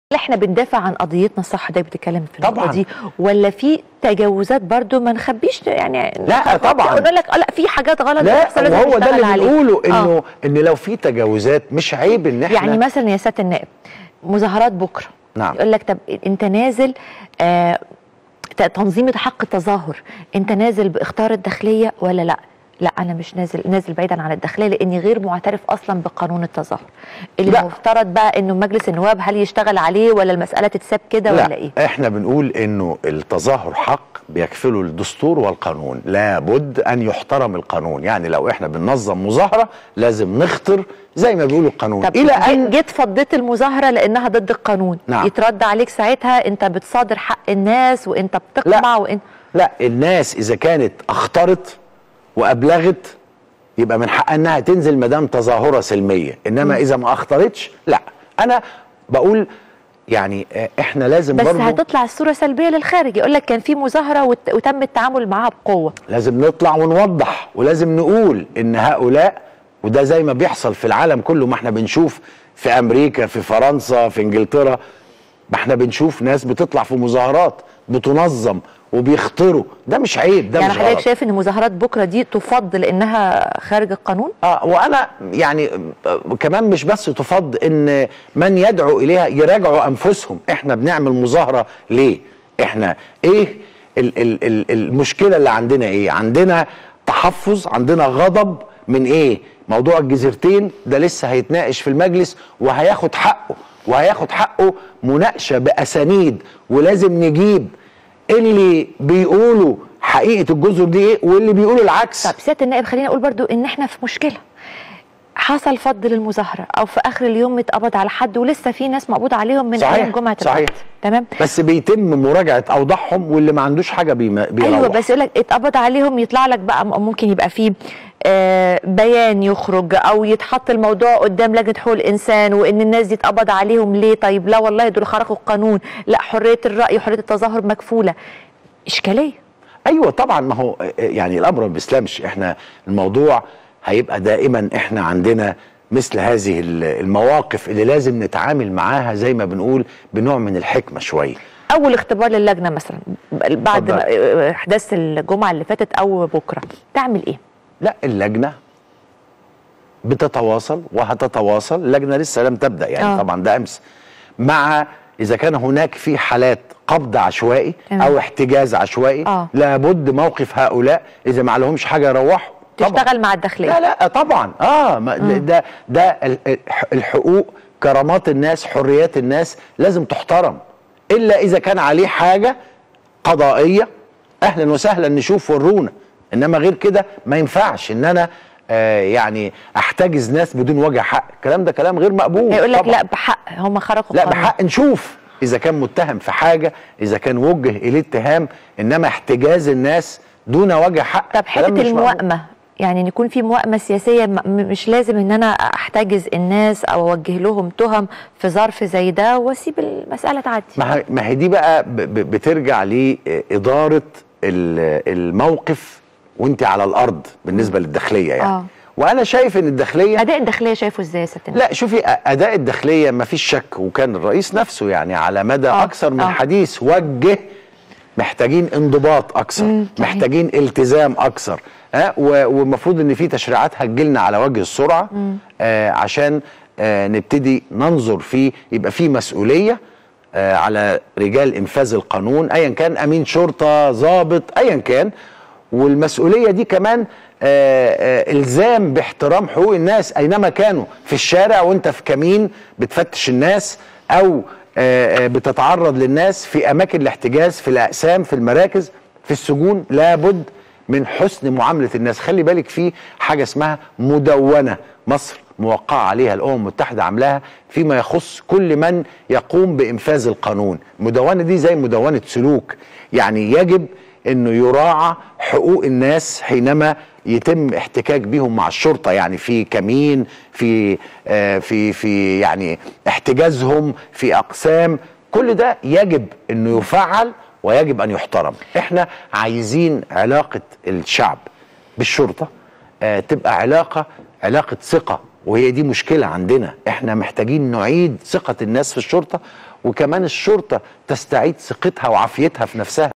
احنا بندافع عن قضيتنا الصح ده بتتكلم في النقطه طبعاً. دي ولا في تجاوزات برضو ما نخبيش يعني لا، طبعاً. نقول لك اه لا في حاجات غلط لا بتحصل لازم وهو ده نشتغل اللي عليها. بنقوله انه آه. ان لو في تجاوزات مش عيب ان احنا يعني مثلا يا سياده النائب مظاهرات بكره نعم. يقول لك طب انت نازل آه ت- تنظيم حق التظاهر انت نازل باختار الداخليه ولا لا لا انا مش نازل نازل بعيدا عن الداخليه لاني غير معترف اصلا بقانون التظاهر اللي لا. مفترض بقى انه مجلس النواب هل يشتغل عليه ولا المساله تتساب كده لا ولا ايه احنا بنقول انه التظاهر حق بيكفله الدستور والقانون لابد ان يحترم القانون يعني لو احنا بننظم مظاهره لازم نخطر زي ما بيقول القانون طب الى جي- ان جيت فضيت المظاهره لانها ضد القانون نعم. يترد عليك ساعتها انت بتصادر حق الناس وانت بتقمع وانت لا الناس اذا كانت اخطرت وابلغت يبقى من حقها انها تنزل ما دام تظاهره سلميه انما اذا ما اخطرتش لا انا بقول يعني آه، احنا لازم بس برضو هتطلع الصوره سلبيه للخارج يقول لك كان في مظاهره وت- وتم التعامل معاها بقوه لازم نطلع ونوضح ولازم نقول ان هؤلاء وده زي ما بيحصل في العالم كله ما احنا بنشوف في امريكا في فرنسا في انجلترا ما احنا بنشوف ناس بتطلع في مظاهرات بتنظم وبيخطروا ده مش عيب ده يعني مش حضرتك غلط شايف ان مظاهرات بكره دي تفضل انها خارج القانون اه وانا يعني آه، كمان مش بس تفض ان من يدعو اليها يراجعوا انفسهم احنا بنعمل مظاهره ليه احنا ايه ال ال ال المشكله اللي عندنا ايه عندنا تحفظ عندنا غضب من ايه موضوع الجزيرتين ده لسه هيتناقش في المجلس وهياخد حقه وهياخد حقه مناقشه باسانيد ولازم نجيب اللي بيقولوا حقيقه الجزر دي ايه واللي بيقولوا العكس طب سياده النائب خليني اقول برضو ان احنا في مشكله حصل فض للمظاهره او في اخر اليوم اتقبض على حد ولسه في ناس مقبوض عليهم من صحيح، ايام جمعه صحيح. الأحد. تمام بس بيتم مراجعه اوضاعهم واللي ما عندوش حاجه بيما- بيروح ايوه بس يقول لك اتقبض عليهم يطلع لك بقى م- ممكن يبقى فيه آه بيان يخرج او يتحط الموضوع قدام لجنه حقوق الانسان وان الناس دي اتقبض عليهم ليه طيب لا والله دول خرقوا القانون لا حريه الراي وحريه التظاهر مكفوله اشكاليه ايوه طبعا ما هو يعني الامر ما بيسلمش احنا الموضوع هيبقى دائما احنا عندنا مثل هذه ال- المواقف اللي لازم نتعامل معاها زي ما بنقول بنوع من الحكمه شويه اول اختبار للجنه مثلا بعد اتفضل. ما- آه، احداث الجمعه اللي فاتت او بكره تعمل ايه لا اللجنه بتتواصل وهتتواصل اللجنه لسه لم تبدا يعني آه. آه. طبعا ده امس مع اذا كان هناك في حالات قبض عشوائي تمام. او احتجاز عشوائي آه. لابد موقف هؤلاء اذا ما لهمش حاجه يروحوا طبعاً. تشتغل مع الداخليه لا لا طبعا اه ما ده ده ال- الح- الحقوق كرامات الناس حريات الناس لازم تحترم الا اذا كان عليه حاجه قضائيه اهلا وسهلا نشوف ورونا انما غير كده ما ينفعش ان انا آه يعني احتجز ناس بدون وجه حق الكلام ده كلام غير مقبول هيقول لك طبعاً. لا بحق هم خرقوا لا القانون بحق نشوف اذا كان متهم في حاجه اذا كان وجه اليه اتهام انما احتجاز الناس دون وجه حق طب كلام حته مش مقبول. الموائمه يعني ان يكون في موائمه سياسيه م- م- مش لازم ان انا احتجز الناس او اوجه لهم تهم في ظرف زي ده واسيب المساله تعدي ما هي- ما هي دي بقى ب- ب- بترجع لإدارة ال- الموقف وانت على الأرض بالنسبة للداخلية يعني آه. وأنا شايف إن الداخلية اداء الداخليه شايفه ازاي يا ست النائب؟ لا شوفي أ- أداء الداخلية ما فيش شك وكان الرئيس نفسه يعني على مدى آه، أكثر من آه. حديث وجه محتاجين انضباط أكثر مم، صحيح. محتاجين التزام أكثر ها و- والمفروض إن في تشريعات هتجيلنا على وجه السرعة آه عشان آه نبتدي ننظر فيه يبقى في مسؤولية آه على رجال انفاذ القانون ايا كان امين شرطه ضابط ايا كان والمسؤوليه دي كمان آه آه الزام باحترام حقوق الناس اينما كانوا في الشارع وانت في كمين بتفتش الناس او آه آه بتتعرض للناس في اماكن الاحتجاز في الاقسام في المراكز في السجون لابد من حسن معامله الناس خلي بالك في حاجه اسمها مدونه مصر موقعة عليها الأمم المتحدة عاملاها فيما يخص كل من يقوم بإنفاذ القانون المدونة دي زي مدونة سلوك يعني يجب أنه يراعى حقوق الناس حينما يتم احتكاك بهم مع الشرطة يعني في كمين في آه في في يعني احتجازهم في أقسام كل ده يجب أنه يفعل ويجب أن يحترم احنا عايزين علاقة الشعب بالشرطة آه تبقى علاقة علاقة ثقة وهي دي مشكلة عندنا احنا محتاجين نعيد ثقة الناس في الشرطة وكمان الشرطه تستعيد ثقتها وعافيتها في نفسها